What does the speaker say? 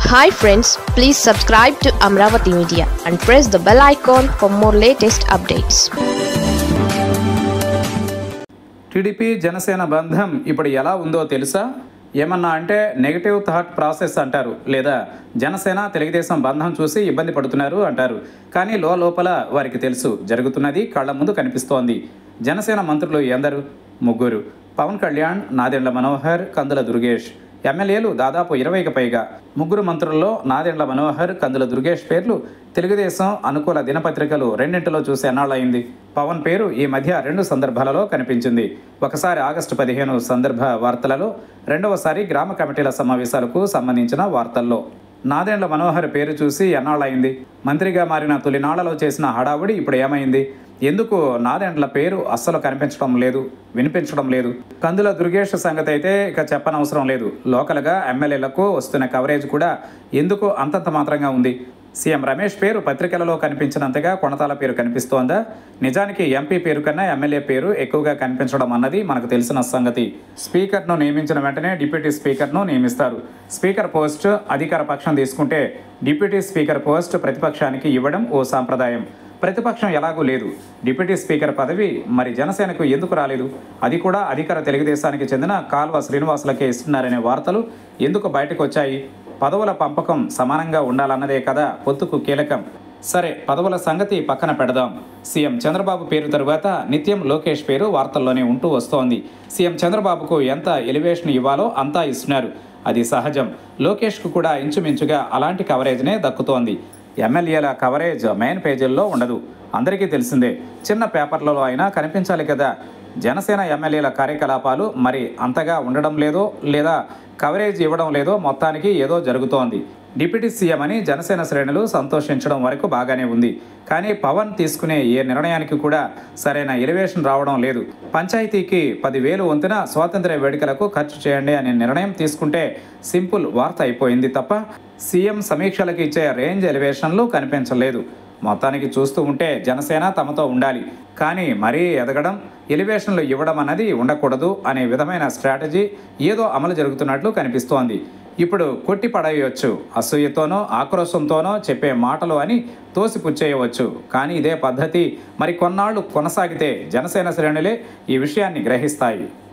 hi friends please subscribe to Amaravati media and press the bell icon for more latest updates TDP Janasena బంధం ఇప్పుడు ఎలా ఉందో తెలుసా ఏమన్నా అంటే నెగిటివ్ థాట్ ప్రాసెస్ అంటారు లేదా జనసేన తెలుగుదేశం బంధం చూసి ఇబ్బంది పడుతున్నారు అంటారు కానీ లోపల వారికి తెలుసు జరుగుతున్నది కళ్ళ ముందు కనిపిస్తోంది జనసేన మంత్రులు ఎందరు ముగ్గురు పవన్ కళ్యాణ్ నాదెండ్ల మనోహర్ కందుల దుర్గేష్ ఎమ్మెల్యేలు దాదాపు ఇరవైకి పైగా ముగ్గురు మంత్రుల్లో నాదెండ్ల మనోహర్ కందుల దుర్గేష్ పేర్లు తెలుగుదేశం అనుకూల దినపత్రికలు రెండింటిలో చూసి ఎన్నాళ్ళయింది పవన్ పేరు ఈ మధ్య రెండు సందర్భాలలో కనిపించింది ఒకసారి ఆగస్టు పదిహేను సందర్భ వార్తలలో రెండవసారి గ్రామ కమిటీల సమావేశాలకు సంబంధించిన వార్తల్లో నాదెండ్ల మనోహర్ పేరు చూసి ఎన్నాళ్ళయింది మంత్రిగా మారిన తొలినాళ్లలో చేసిన హడావుడి ఇప్పుడు ఏమైంది ఎందుకు నాదెండ్ల పేరు అస్సలు కనిపించడం లేదు వినిపించడం లేదు కందుల దుర్గేష్ సంగతి అయితే ఇక చెప్పనవసరం లేదు లోకల్గా ఎమ్మెల్యేలకు వస్తున్న కవరేజ్ కూడా ఎందుకు అంతంత మాత్రంగా ఉంది సీఎం రమేష్ పేరు పత్రికలలో కనిపించినంతగా కొనతాల పేరు కనిపిస్తోందా నిజానికి ఎంపీ పేరు కన్నా ఎమ్మెల్యే పేరు ఎక్కువగా కనిపించడం అన్నది మనకు తెలిసిన సంగతి స్పీకర్ను నియమించిన వెంటనే డిప్యూటీ స్పీకర్ను నియమిస్తారు స్పీకర్ పోస్ట్ అధికార పక్షం తీసుకుంటే డిప్యూటీ స్పీకర్ పోస్ట్ ప్రతిపక్షానికి ఇవ్వడం ఓ సాంప్రదాయం ప్రతిపక్షం ఎలాగూ లేదు డిప్యూటీ స్పీకర్ పదవి మరి జనసేనకు ఎందుకు రాలేదు అది కూడా అధికార తెలుగుదేశానికి చెందిన కాల్వ శ్రీనివాసులకే ఇస్తున్నారనే వార్తలు ఎందుకు బయటకు వచ్చాయి పదవుల పంపకం సమానంగా ఉండాలన్నదే కదా పొత్తుకు కీలకం సరే పదవుల సంగతి పక్కన పెడదాం సీఎం చంద్రబాబు పేరు తరువాత నిత్యం లోకేష్ పేరు వార్తల్లోనే ఉంటూ వస్తోంది సీఎం చంద్రబాబుకు ఎంత ఎలివేషన్ ఇవ్వాలో అంతా ఇస్తున్నారు అది సహజం లోకేష్కు కూడా ఇంచుమించుగా అలాంటి కవరేజ్నే దక్కుతోంది ఎమ్మెల్యేల కవరేజ్ మెయిన్ పేజీల్లో ఉండదు అందరికీ తెలిసిందే చిన్న పేపర్లలో అయినా కనిపించాలి కదా జనసేన ఎమ్మెల్యేల కార్యకలాపాలు మరి అంతగా ఉండడం లేదో లేదా కవరేజ్ ఇవ్వడం లేదో మొత్తానికి ఏదో జరుగుతోంది డిప్యూటీ సీఎం అని జనసేన శ్రేణులు సంతోషించడం వరకు బాగానే ఉంది కానీ పవన్ తీసుకునే ఏ నిర్ణయానికి కూడా సరైన ఎలివేషన్ రావడం లేదు పంచాయతీకి పదివేలు వంతున స్వాతంత్ర్య వేడుకలకు ఖర్చు చేయండి అనే నిర్ణయం తీసుకుంటే సింపుల్ వార్త అయిపోయింది తప్ప సీఎం సమీక్షలకు ఇచ్చే రేంజ్ ఎలివేషన్లు కనిపించలేదు మొత్తానికి చూస్తూ ఉంటే జనసేన తమతో ఉండాలి కానీ మరీ ఎదగడం ఎలివేషన్లు ఇవ్వడం అన్నది ఉండకూడదు అనే విధమైన స్ట్రాటజీ ఏదో అమలు జరుగుతున్నట్లు కనిపిస్తోంది ఇప్పుడు కొట్టి పడేయవచ్చు అసూయతోనో ఆక్రోశంతోనో చెప్పే మాటలు అని తోసిపుచ్చేయవచ్చు కానీ ఇదే పద్ధతి మరి కొన్నాళ్ళు కొనసాగితే జనసేన శ్రేణులే ఈ విషయాన్ని గ్రహిస్తాయి